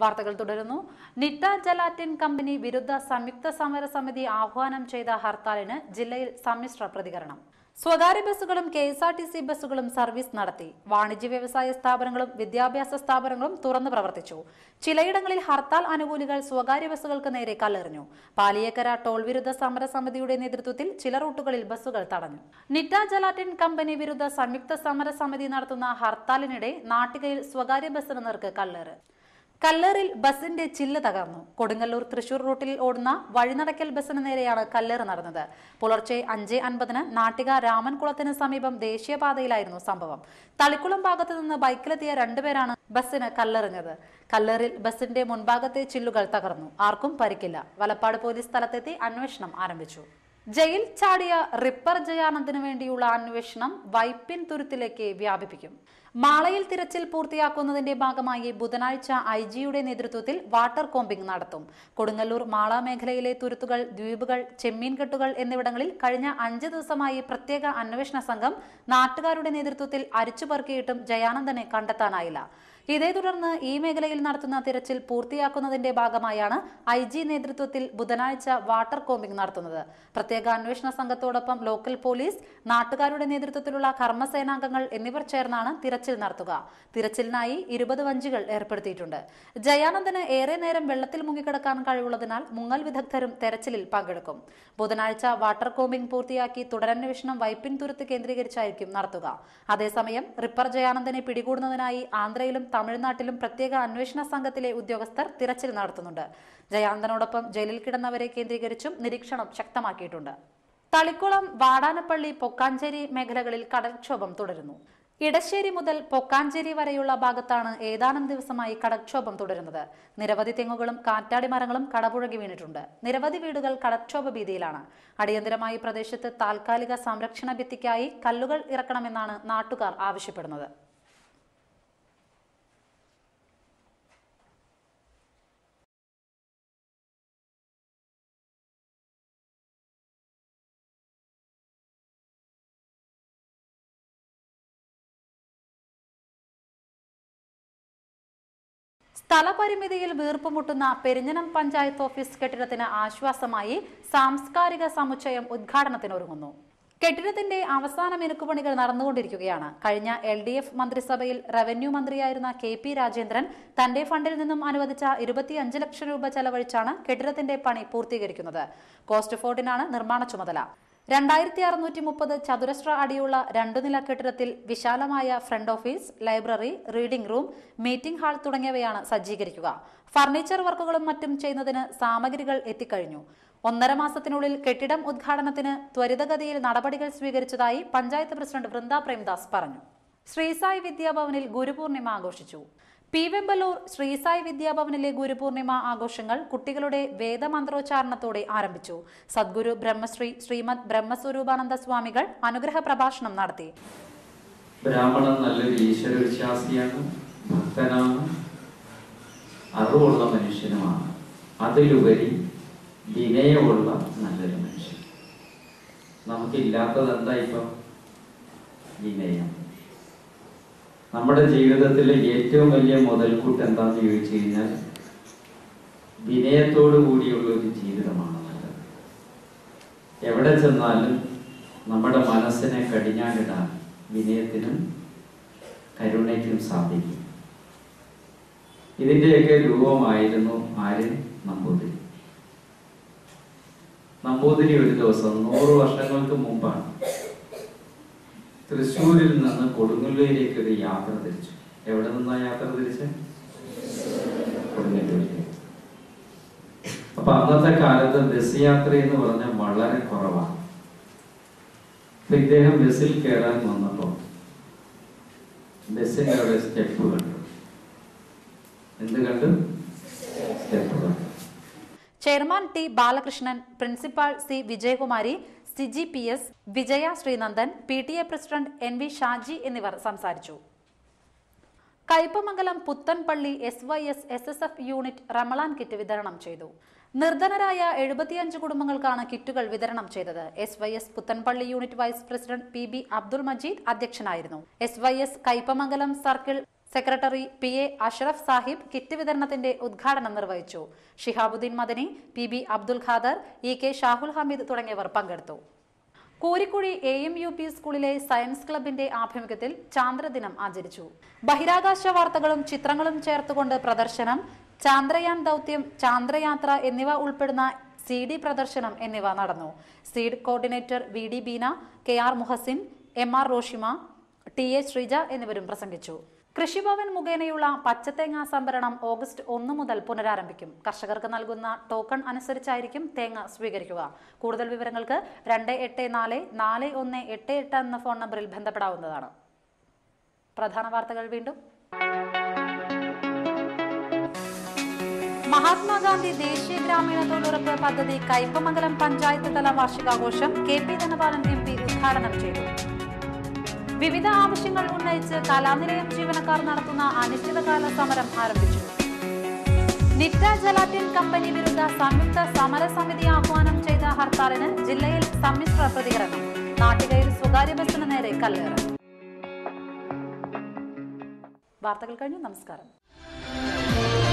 വാർത്തകൾ തുടരുന്നു നിട്ട gelatin company വിരുദ്ധ സംയുക്ത സമര സമിതി ആഹ്വാനം ചെയ്ത ഹർത്താലിന് ജില്ലയിൽ സമ്മിശ്ര പ്രതികരണം സ്വകാര്യ ബസ്സുകളും K S R T C ബസ്സുകളും സർവീസ് നടത്തി വാണിജ്യ വ്യവസായ സ്ഥാപനങ്ങളും വിദ്യാഭ്യാസ സ്ഥാപനങ്ങളും തുറന്നു പ്രവർത്തിച്ചു ചിലയിടങ്ങളിൽ ഹർത്താൽ അനുകൂലികൾ സ്വകാര്യ ബസ്സുകൾക്ക് നേരെ കല്ലെറിഞ്ഞു പാലിയേക്കര ടോൾ വിരുദ്ധ സമരസമിതിയുടെ നേതൃത്വത്തിൽ ചില റൂട്ടുകളിൽ ബസ്സുകൾ തടഞ്ഞു നിറ്റ ജലാറ്റിൻ കമ്പനി വിരുദ്ധ സംയുക്ത സമര സമിതി നടത്തുന്ന ഹർത്താലിനിടെ നാട്ടികയിൽ സ്വകാര്യ ബസ്സിന് നേർക്ക് കല്ലേറ് കല്ലേറിൽ ബസിന്റെ ചില്ല് തകർന്നു കൊടുങ്ങല്ലൂർ തൃശൂർ റൂട്ടിൽ ഓടുന്ന വഴിനടക്കൽ ബസിന് നേരെയാണ് കല്ലേറ് നടന്നത് പുലർച്ചെ അഞ്ച് അൻപതിന് നാട്ടിക രാമൻകുളത്തിന് സമീപം ദേശീയപാതയിലായിരുന്നു സംഭവം തളിക്കുളം ഭാഗത്ത് നിന്ന് ബൈക്കിലെത്തിയ രണ്ടുപേരാണ് ബസിന് കല്ലെറിഞ്ഞത് കല്ലേറിൽ ബസിന്റെ മുൻഭാഗത്തെ ചില്ലുകൾ തകർന്നു ആർക്കും പരിക്കില്ല വലപ്പാട് പോലീസ് സ്ഥലത്തെത്തി അന്വേഷണം ആരംഭിച്ചു ജയിൽ ചാടിയ റിപ്പർ ജയാനന്ദിനു വേണ്ടിയുള്ള അന്വേഷണം വൈപ്പിൻ തുരുത്തിലേക്ക് വ്യാപിപ്പിക്കും മാളയിൽ തിരച്ചിൽ പൂർത്തിയാക്കുന്നതിന്റെ ഭാഗമായി ബുധനാഴ്ച ഐ ജിയുടെ നേതൃത്വത്തിൽ വാട്ടർ കോമ്പിംഗ് നടത്തും കൊടുങ്ങല്ലൂർ മാള മേഖലയിലെ തുരുത്തുകൾ ദ്വീപുകൾ ചെമ്മീൻകെട്ടുകൾ എന്നിവിടങ്ങളിൽ കഴിഞ്ഞ അഞ്ച് ദിവസമായി പ്രത്യേക അന്വേഷണ സംഘം നാട്ടുകാരുടെ നേതൃത്വത്തിൽ അരിച്ചുപെറുക്കിയിട്ടും ജയാനന്ദനെ കണ്ടെത്താനായില്ല ഇതേ തുടർന്ന് ഈ മേഖലയിൽ നടത്തുന്ന തിരച്ചിൽ പൂർത്തിയാക്കുന്നതിന്റെ ഭാഗമായാണ് ഐ ജി നേതൃത്വത്തിൽ ബുധനാഴ്ച വാട്ടർ കോമ്പിംഗ് നടത്തുന്നത് പ്രത്യേക അന്വേഷണ സംഘത്തോടൊപ്പം ലോക്കൽ പോലീസ് നാട്ടുകാരുടെ നേതൃത്വത്തിലുള്ള കർമ്മസേനാംഗങ്ങൾ എന്നിവർ ചേർന്നാണ് തിരച്ചിൽ നടത്തുക തിരച്ചിലിനായി ഇരുപത് വഞ്ചികൾ ഏർപ്പെടുത്തിയിട്ടുണ്ട് ജയാനന്ദന് ഏറെ നേരം വെള്ളത്തിൽ മുങ്ങിക്കിടക്കാൻ കഴിവുള്ളതിനാൽ മുങ്ങൽ വിദഗ്ധരും തെരച്ചിലിൽ പങ്കെടുക്കും ബുധനാഴ്ച വാട്ടർ കോമ്പിംഗ് പൂർത്തിയാക്കി തുടരന്വേഷണം വൈപ്പിൻ തുരുത്ത് കേന്ദ്രീകരിച്ചായിരിക്കും നടത്തുക അതേസമയം റിപ്പർ ജയാനന്ദനെ പിടികൂടുന്നതിനായി ആന്ധ്രയിലും തമിഴ്നാട്ടിലും പ്രത്യേക അന്വേഷണ സംഘത്തിലെ ഉദ്യോഗസ്ഥർ തിരച്ചിൽ നടത്തുന്നുണ്ട് ജയാനന്ദനോടൊപ്പം ജയിലിൽ കിടന്നവരെ കേന്ദ്രീകരിച്ചും നിരീക്ഷണം ശക്തമാക്കിയിട്ടുണ്ട് തളിക്കുളം വാടാനപ്പള്ളി പൊക്കാഞ്ചേരി മേഖലകളിൽ കടൽക്ഷോഭം തുടരുന്നു ഇടശ്ശേരി മുതൽ പൊക്കാഞ്ചേരി വരെയുള്ള ഭാഗത്താണ് ഏതാനും ദിവസമായി കടൽക്ഷോഭം തുടരുന്നത് നിരവധി തെങ്ങുകളും കാറ്റാടി മരങ്ങളും കടപുഴകി വീണിട്ടുണ്ട് നിരവധി വീടുകൾ കടൽക്ഷോഭ ഭീതിയിലാണ് അടിയന്തരമായി പ്രദേശത്ത് താൽക്കാലിക സംരക്ഷണ ഭിത്തിക്കായി കല്ലുകൾ ഇറക്കണമെന്നാണ് നാട്ടുകാർ ആവശ്യപ്പെടുന്നത് സ്ഥലപരിമിതിയിൽ വീർപ്പുമുട്ടുന്ന പെരിഞ്ഞനം പഞ്ചായത്ത് ഓഫീസ് കെട്ടിടത്തിന് ആശ്വാസമായി സാംസ്കാരിക സമുച്ചയം ഉദ്ഘാടനത്തിനൊരുങ്ങുന്നു കെട്ടിടത്തിന്റെ അവസാന മിനുക്കുപണികൾ നടന്നുകൊണ്ടിരിക്കുകയാണ് കഴിഞ്ഞ എൽ ഡി എഫ് മന്ത്രിസഭയിൽ റവന്യൂ മന്ത്രിയായിരുന്ന കെ പി രാജേന്ദ്രൻ തന്റെ ഫണ്ടിൽ നിന്നും അനുവദിച്ച ഇരുപത്തിയഞ്ച് ലക്ഷം രൂപ ചെലവഴിച്ചാണ് കെട്ടിടത്തിന്റെ പണി പൂർത്തീകരിക്കുന്നത് കോസ്റ്റ് ഫോർട്ടിനാണ് നിർമ്മാണ ചുമതല രണ്ടായിരത്തി അറുന്നൂറ്റി മുപ്പത് ചതുരശ്ര അടിയുള്ള രണ്ടു നില കെട്ടിടത്തിൽ വിശാലമായ front office library reading room meeting hall തുടങ്ങിയവയാണ് സജ്ജീകരിക്കുക ഫർണിച്ചർ വർക്കുകളും മറ്റും ചെയ്യുന്നതിന് സാമഗ്രികൾ എത്തിക്കഴിഞ്ഞു ഒന്നര മാസത്തിനുള്ളിൽ കെട്ടിടം ഉദ്ഘാടനത്തിന് ത്വരിതഗതിയിൽ നടപടികൾ സ്വീകരിച്ചതായി പഞ്ചായത്ത് പ്രസിഡന്റ് വൃന്ദ പ്രേംദാസ് പറഞ്ഞു ശ്രീസായി വിദ്യാഭവനിൽ ഗുരുപൂർണിമ ആഘോഷിച്ചു പി വെമ്പലൂർ ശ്രീസായി വിദ്യാഭവനിലെ ഗുരുപൂർണിമ ആഘോഷങ്ങൾ കുട്ടികളുടെ വേദമന്ത്രോച്ചാരണത്തോടെ ആരംഭിച്ചു സദ്ഗുരു ബ്രഹ്മശ്രീ ശ്രീമദ് ബ്രഹ്മസ്വരൂപാനന്ദ സ്വാമികൾ അനുഗ്രഹ പ്രഭാഷണം നടത്തി ബ്രാഹ്മണൻ നല്ലൊരു ഈശ്വര വിശ്വാസിയാണ് ഭക്തനാണ് അറിവുള്ള മനുഷ്യനുമാണ് അതിലുപരി വിനയമുള്ള നല്ലൊരു മനുഷ്യൻ നമുക്കില്ലാത്തത് എന്താ ഇപ്പം വിനയം നമ്മുടെ ജീവിതത്തിലെ ഏറ്റവും വലിയ മുതൽക്കൂട്ട് എന്താന്ന് ചോദിച്ചു കഴിഞ്ഞാൽ വിനയത്തോടു കൂടിയുള്ള ഒരു ജീവിതമാണ് നല്ലത് എവിടെ ചെന്നാലും നമ്മുടെ മനസ്സിനെ കടിഞ്ഞാണിടാൻ വിനയത്തിനും കരുണയ്ക്കും സാധിക്കും ഇതിൻ്റെയൊക്കെ രൂപമായിരുന്നു ആര്യൻ നമ്പൂതിരി നമ്പൂതിരി ഒരു ദിവസം നൂറ് വർഷങ്ങൾക്ക് മുമ്പാണ് തൃശ്ശൂരിൽ നിന്ന് കൊടുങ്ങല്ലൂരിലേക്ക് ഒരു യാത്ര തിരിച്ചു എവിടെ നിന്നാ യാത്ര തിരിച്ച് കൊടുങ്ങല്ലൂരിലേക്ക് അപ്പൊ അന്നത്തെ കാലത്ത് ബസ് യാത്ര എന്ന് പറഞ്ഞാൽ വളരെ കുറവാണ് അപ്പൊ ഇദ്ദേഹം ബസ്സിൽ കയറാൻ വന്നപ്പോ ബസ്സിന്റെ അവിടെ സ്റ്റെപ്പ് കണ്ടു എന്ത് കണ്ടു സ്റ്റെപ്പ് കണ്ടു chairman T Balakrishnan principal C Vijayakumari Siji P S Vijaya Sreenandan P T A president N V Shaji എന്നിവർ സംസാരിച്ചു Kaipamangalam Puthenpally S Y S S S F unit Ramadan kit വിതരണം ചെയ്തു നിർധനരായ എഴുപത്തിയഞ്ച് കുടുംബങ്ങൾക്കാണ് കിറ്റുകൾ വിതരണം ചെയ്തത് S Y S Puthenpally unit vice president P B Abdul Majeed അധ്യക്ഷനായിരുന്നു S Y S Kaipamangalam circle secretary P A Ashraf Sahib kit വിതരണത്തിന്റെ ഉദ്ഘാടനം നിർവഹിച്ചു Shihabuddin Madani P B Abdul Khader E K Shahul Hameed തുടങ്ങിയവർ പങ്കെടുത്തു Korikkuzhi A M U P സ്കൂളിലെ സയൻസ് ക്ലബിന്റെ ആഭിമുഖ്യത്തിൽ ചാന്ദ്രദിനം ആചരിച്ചു ബഹിരാകാശ വാർത്തകളും ചിത്രങ്ങളും ചേർത്തുകൊണ്ട് പ്രദർശനം ചാന്ദ്രയാൻ ദൗത്യം ചാന്ദ്രയാത്ര എന്നിവ ഉൾപ്പെടുന്ന സി ഡി പ്രദർശനം എന്നിവ നടന്നു seed coordinator V D Beena K R Muhasin M R Roshima T A Sreeja എന്നിവരും പ്രസംഗിച്ചു കൃഷിഭവൻ മുഖേനയുള്ള പച്ചത്തേങ്ങ സംഭരണം ഓഗസ്റ്റ് ഒന്ന് മുതൽ പുനരാരംഭിക്കും കർഷകർക്ക് നൽകുന്ന ടോക്കൺ അനുസരിച്ചായിരിക്കും തേങ്ങ സ്വീകരിക്കുക കൂടുതൽ വിവരങ്ങൾക്ക് രണ്ട് എട്ട് നാല് നാല് ഒന്ന് എട്ട് എട്ട് എന്ന ഫോൺ നമ്പറിൽ ബന്ധപ്പെടാവുന്നതാണ് പ്രധാന വാർത്തകൾ വീണ്ടും മഹാത്മാഗാന്ധി ദേശീയ ഗ്രാമീണ തൊഴിലുറപ്പ് പദ്ധതി കയ്പമംഗലം പഞ്ചായത്ത് തല വാർഷികാഘോഷം K P Dhanapalan M P ഉദ്ഘാടനം ചെയ്തു വിവിധ ആവശ്യങ്ങൾ ഉന്നയിച്ച് കലാനിലയം ജീവനക്കാർ നടത്തുന്ന അനിശ്ചിതകാല സമരം ആരംഭിച്ചു നിറ്റ ജലാറ്റിൻ കമ്പനി വിരുദ്ധ സംയുക്ത സമരസമിതി ആഹ്വാനം ചെയ്ത ഹർത്താലിന് ജില്ലയിൽ സമ്മിശ്ര പ്രതികരണം നാട്ടികയിൽ സ്വകാര്യ ബസിന് നേരെ കല്ലേറ് വാർത്തകൾ കഴിഞ്ഞു നമസ്കാരം